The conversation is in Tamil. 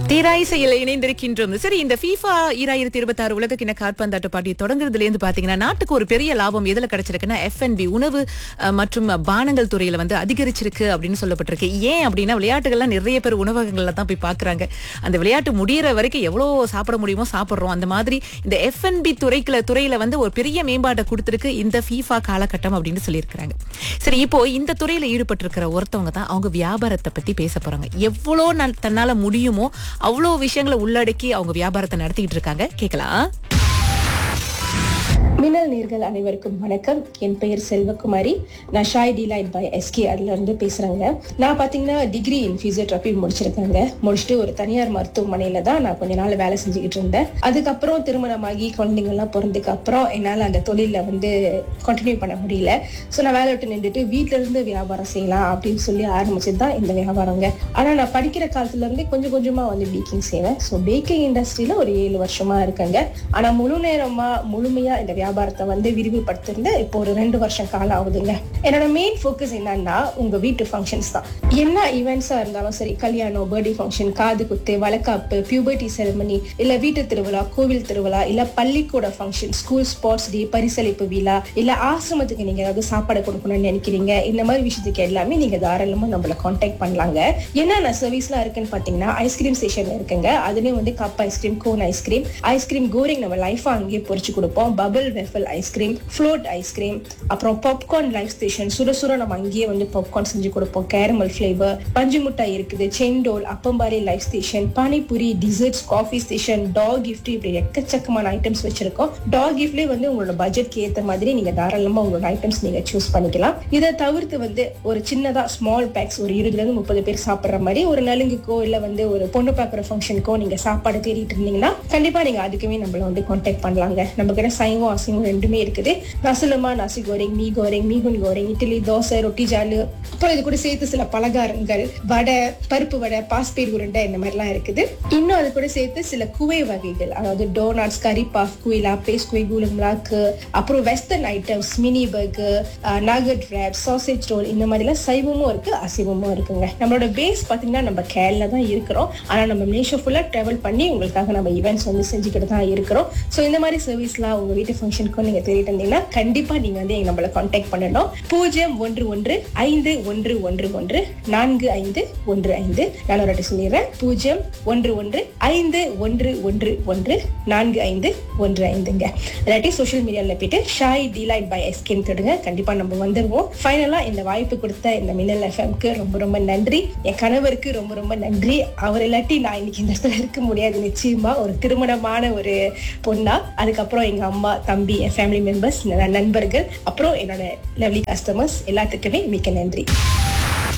தீராயிசையில் இணைந்திருக்கின்றோம் சரி இந்த FIFA ஈராயிரத்தி இருபத்தி ஆறு உலகக்கிண காற்பந்தாட்ட போட்டி தொடங்குறதுல இருந்து பாத்தீங்கன்னா நாட்டுக்கு ஒரு பெரிய லாபம் எதுல கிடைச்சிருக்குன்னா எஃப்என்பி உணவு அஹ், மற்றும் பானங்கள் துறையில வந்து அதிகரிச்சிருக்கு அப்படின்னு சொல்லப்பட்டிருக்கு ஏன் அப்படின்னா விளையாட்டுகள்லாம் நிறைய பேர் உணவகங்கள்ல தான் போய் பாக்குறாங்க அந்த விளையாட்டு முடியிற வரைக்கும் எவ்வளவு சாப்பிட முடியுமோ சாப்பிடுறோம் அந்த மாதிரி இந்த எஃப்என்பி துறைக்குல துறையில வந்து ஒரு பெரிய மேம்பாட்டை கொடுத்திருக்கு இந்த FIFA காலகட்டம் அப்படின்னு சொல்லியிருக்கிறாங்க சரி இப்போ இந்த துறையில ஈடுபட்டிருக்கிற ஒருத்தவங்க தான் அவங்க வியாபாரத்தை பத்தி பேச போறாங்க எவ்வளோ நாள் தன்னால முடியுமோ அவ்வளோ விஷயங்களை உள்ளடக்கி அவங்க வியாபாரத்தை நடத்திட்டு இருக்காங்க கேட்கலாம் மின்னல் நேர்கள் அனைவருக்கும் வணக்கம் என் பெயர் செல்வகுமாரி நான் ஷாய் டிலைட் பை எஸ்கே அதுல இருந்து பேசுறேங்க நான் பாத்தீங்கன்னா டிகிரி இன் பிசியோதெரப்பி முடிச்சிருக்கேங்க முடிச்சுட்டு ஒரு தனியார் மருத்துவமனையில தான் நான் கொஞ்ச நாள் வேலை செஞ்சுக்கிட்டு இருந்தேன் அதுக்கப்புறம் திருமணமாகி குழந்தைங்க எல்லாம் பிறந்ததுக்கு அப்புறம் என்னால அந்த தொழில வந்து கண்டினியூ பண்ண முடியல ஸோ நான் வேலை விட்டு நின்றுட்டு வீட்ல இருந்து வியாபாரம் செய்யலாம் அப்படின்னு சொல்லி ஆரம்பிச்சது தான் இந்த வியாபாரங்க ஆனா நான் படிக்கிற காலத்துல இருந்தே கொஞ்சம் கொஞ்சமா வந்து பேக்கிங் செய்வேன் ஸோ பேக்கிங் இண்டஸ்ட்ரியில ஒரு ஏழு வருஷமா இருக்கேங்க ஆனா முழு நேரமா முழுமையா இந்த வியாபாரத்தை வந்து விரிவுபடுத்திருந்து இப்போ ஒரு ரெண்டு வருஷம் காலம் ஆகுதுங்க என்னோட மெயின் ஃபோக்கஸ் என்னன்னா உங்க வீட்டு ஃபங்க்ஷன்ஸ் தான் என்ன ஈவெண்ட்ஸா இருந்தாலும் சரி கல்யாணம் பர்த்டே ஃபங்க்ஷன் காது குத்து வளக்காப்பு பியூபர்ட்டி செரமனி இல்ல வீட்டு திருவிழா கோவில் திருவிழா இல்ல பள்ளிக்கூட ஃபங்க்ஷன் ஸ்கூல் ஸ்போர்ட்ஸ் டே பரிசளிப்பு விழா இல்ல ஆசிரமத்துக்கு நீங்க ஏதாவது சாப்பாடு கொடுக்கணும்னு நினைக்கிறீங்க இந்த மாதிரி விஷயத்துக்கு எல்லாமே நீங்க தாராளமா நம்மள காண்டாக்ட் பண்ணலாங்க என்னென்ன சர்வீஸ்லாம் இருக்குன்னு பாத்தீங்கன்னா ஐஸ்கிரீம் ஸ்டேஷன் இருக்குங்க அதுலயும் வந்து cup ice cream cone ice cream ice cream கோரிங் நம்ம லைஃபா அங்கேயே பொரிச்சு கொடுப்போம் bubble waffle ice cream float ice cream அப்புறம் பாப்கார்ன் லைஃப் ஸ்டேஷன் சுட சுட நம்ம அங்கேயே வந்து பாப்கார்ன் செஞ்சு கொடுப்போம் கேரமல் ஃபிளேவர் பஞ்சு மிட்டாய் இருக்குது செண்டோல் அப்பம்பாரி life station panipuri desserts coffee station டாக் கிஃப்ட் இப்படி எக்கச்சக்கமான ஐட்டம்ஸ் வச்சிருக்கோம் டாக் கிஃப்ட்லேயே வந்து உங்களோட பட்ஜெட்க்கு ஏற்ற மாதிரி நீங்க தாராளமா உங்களோட ஐட்டம்ஸ் நீங்க சூஸ் பண்ணிக்கலாம் இதை தவிர்த்து வந்து ஒரு சின்னதா ஸ்மால் பேக்ஸ் ஒரு இருபதுல இருந்து முப்பது பேர் சாப்பிடுற மாதிரி ஒரு நலுங்குக்கோ இல்ல வந்து ஒரு பொண்ணு பார்க்குற ஃபங்க்ஷனுக்கோ நீங்க சாப்பாடு தேடிட்டு இருந்தீங்கன்னா கண்டிப்பா நீங்க அதுக்குமே நம்மள வந்து காண்டாக்ட் பண்ணலாங்க நம்ம கிட்ட சைவம் அசைவம் ரெண்டுமே இருக்குது நசுலமா நசி கோரிங் மீ கோரிங் மீகுன் கோரிங் இட்லி தோசை ரொட்டி ஜாலு அப்புறம் இது கூட சேர்த்து சில பலகாரங்கள் வடை பருப்பு வடை பாஸ்பேட் உருண்டை இந்த மாதிரிலாம் இருக்குது இன்னும் அது கூட சேர்த்து சில குவை வகைகள் அதாவது டோனாட்ஸ் கறி பாஃப் குயிலா பேஸ் குவை கூலும்லாக்கு அப்புறம் western items mini burger nugget wrap sausage roll இந்த மாதிரிலாம் சைவமும் இருக்கு அசைவமும் இருக்குங்க நம்மளோட பேஸ் பார்த்தீங்கன்னா நம்ம கேரளா தான் இருக்கிறோம் ஆனால் நம்ம நேஷன் ஃபுல்லாக ட்ராவல் பண்ணி உங்களுக்காக நம்ம ஈவெண்ட்ஸ் வந்து செஞ்சுக்கிட்டு தான் இருக்கிறோம் ஸோ இந்த மாதிரி சர்வீஸ்லாம் உங்கள் வீட்டு ஃபங்க்ஷனுக்கும் நீங்கள் தேடிட்டு இருந்தீங்கன்னா கண்டிப்பாக நீங்கள் வந்து எங்க நம்மளை காண்டாக்ட் பண்ணணும் பூஜ்ஜியம் ஒன்று ஒன்று ஐந்து ஒன்று ஒன்று ஒன்று நான்கு ஐந்து ஒன்று ஐந்து நான் ஒரு வாட்டி சொல்லிடுறேன் பூஜ்ஜியம் ஒன்று ஒன்று ஐந்து ஒன்று ஒன்று ஒன்று நான்கு ஐந்து ஒன்று ஐந்துங்க இல்லாட்டி சோஷியல் மீடியாவில் போயிட்டு ஷாய் டிலைட் பை எஸ்கேன்னு தொடுங்க கண்டிப்பா நம்ம வந்துருவோம் ஃபைனலா இந்த வாய்ப்பு கொடுத்த இந்த மின்னல் எஃப்எம்க்கு ரொம்ப ரொம்ப நன்றி என் கணவருக்கு ரொம்ப ரொம்ப நன்றி அவர் இல்லாட்டி நான் இன்னைக்கு இந்த இடத்துல இருக்க முடியாது நிச்சயமா ஒரு திருமணமான ஒரு பொண்ணா அதுக்கப்புறம் எங்க அம்மா தம்பி என் ஃபேமிலி மெம்பர்ஸ் நண்பர்கள் அப்புறம் என்னோட லவ்லி கஸ்டமர்ஸ் எல்லாத்துக்குமே மிக்க நன்றி